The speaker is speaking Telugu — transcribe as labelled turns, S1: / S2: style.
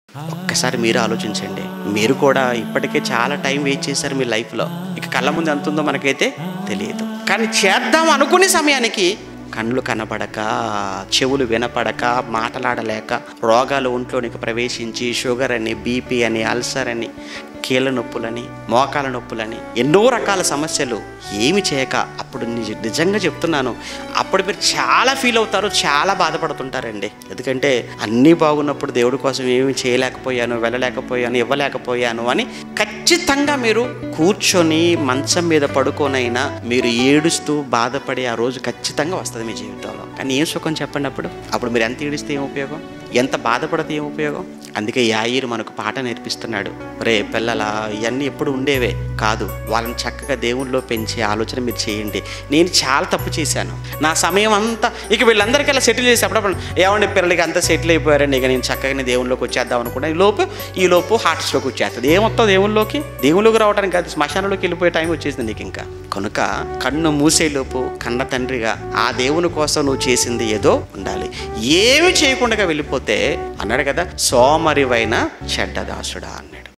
S1: ఒక్కసారి మీరు ఆలోచించండి మీరు కూడా ఇప్పటికే చాలా టైం వేస్ట్ చేశారు మీ లైఫ్లో ఇక కళ్ళ ముందు ఎంత ఉందో మనకైతే తెలియదు కానీ చేద్దాం అనుకునే సమయానికి కళ్ళు కనపడక చెవులు వినపడక మాట్లాడలేక రోగాలు ఒంట్లోనికి ప్రవేశించి షుగర్ అని బీపీ అని అల్సర్ అని కీళ్ళ నొప్పులని మోకాల నొప్పులని ఎన్నో రకాల సమస్యలు ఏమి చేయక అప్పుడు నిజ నిజంగా చెప్తున్నాను అప్పుడు మీరు చాలా ఫీల్ అవుతారు చాలా బాధపడుతుంటారండి ఎందుకంటే అన్నీ బాగున్నప్పుడు దేవుడి కోసం ఏమి చేయలేకపోయాను వెళ్ళలేకపోయాను ఇవ్వలేకపోయాను అని ఖచ్చితంగా మీరు కూర్చొని మంచం మీద పడుకోనైనా మీరు ఏడుస్తూ బాధపడి ఆ రోజు ఖచ్చితంగా వస్తుంది మీ జీవితంలో కానీ ఏం సుఖం చెప్పండి అప్పుడు అప్పుడు మీరు ఎంత ఏడిస్తే ఏం ఉపయోగం ఎంత బాధపడితే ఏం ఉపయోగం అందుకే యాయిరు మనకు పాట నేర్పిస్తున్నాడు రే పిల్లల ఇవన్నీ ఎప్పుడు ఉండేవే కాదు వాళ్ళని చక్కగా దేవుళ్ళలో పెంచే ఆలోచన మీరు చేయండి నేను చాలా తప్పు చేశాను నా సమయం అంతా ఇక వీళ్ళందరికీ అలా సెటిల్ చేసి అప్పుడప్పుడు ఏమండి పిల్లలకి అంతా సెటిల్ అయిపోయారండి ఇక నేను చక్కగా దేవుళ్ళలోకి వచ్చేద్దాం అనుకున్నా ఈ లోపు ఈ లోపు హార్ట్ స్ట్రోక్ వచ్చేస్తుంది ఏమొస్తావు దేవుళ్ళలోకి దేవుళ్ళలోకి రావడానికి కాదు శ్మశానంలోకి వెళ్ళిపోయే టైం వచ్చేసింది నీకు ఇంకా కనుక కన్ను మూసేలోపు కన్న తండ్రిగా ఆ దేవుని కోసం నువ్వు చేసింది ఏదో ఉండాలి ఏమి చేయకుండా వెళ్ళిపోతే అన్నాడు కదా సోమరివైన చెడ్డదాసుడా అన్నాడు